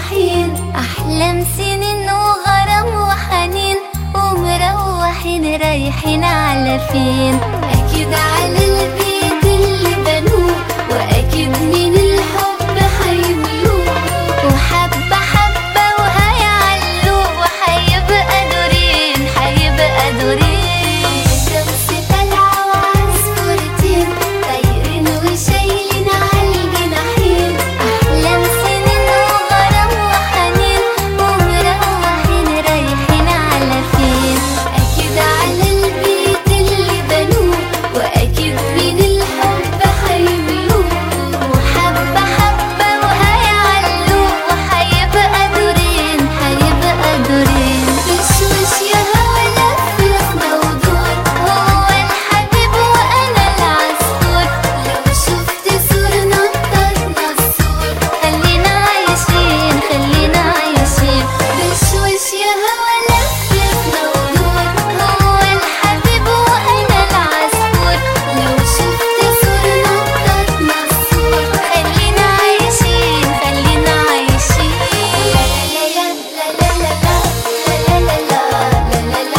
رايحين أحلام سنين وغرام وحنين ومروحين رايحين على فين أكيد على البيت اللي بنوه وأكيد من الحب حيملوه وحبة حبة وهيعلوه وحيبقى دورين حيبقى دورين الشمس طالعة وعصفورتين طايرين وشايلين عالجناحين أحلام سنين وغرام وحنين ومروحين رايحين على فين أكيد على البيت اللي بنوه وأكيد من الحب حيملوه وحبة حبة وهيعلوه وحيبقى دورين حيبقى دورين وشوش يا هوا لف موجود هو الحبيب وأنا العصفور لو شفت صورنا نطرنا الصور خلينا عايشين خلينا عايشين بشوش يا هوا لف موجود هو الحبيب وأنا العصفور لو شفت صورنا نطرنا الصور خلينا عايشين خلينا عايشين لا لا لا لا لا لا لا لا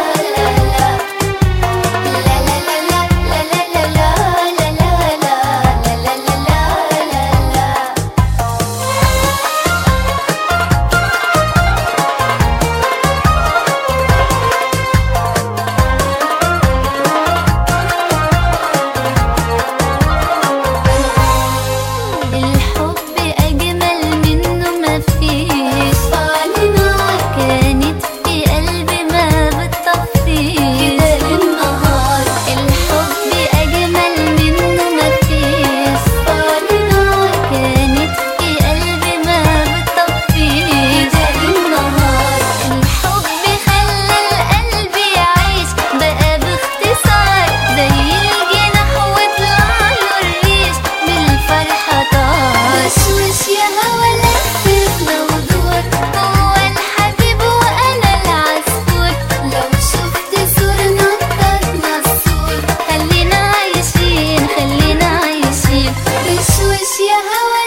لا لا الحب أجمل منه مفيش نار كانت في قلبي ما بتطفيش كده للنهار الحب أجمل منه مفيش نار كانت في قلبي ما بتطفيش كده للنهار الحب خلى القلب يعيش بقى باختصار زي الجناح وطلع له الريش بالفرحة طار وشوش يا هوا لف موضوع هو الحبيب وأنا العصفور لو شفت صورنا نطرنا الصور خلينا عايشين خلينا عايشين وشوش يا هوا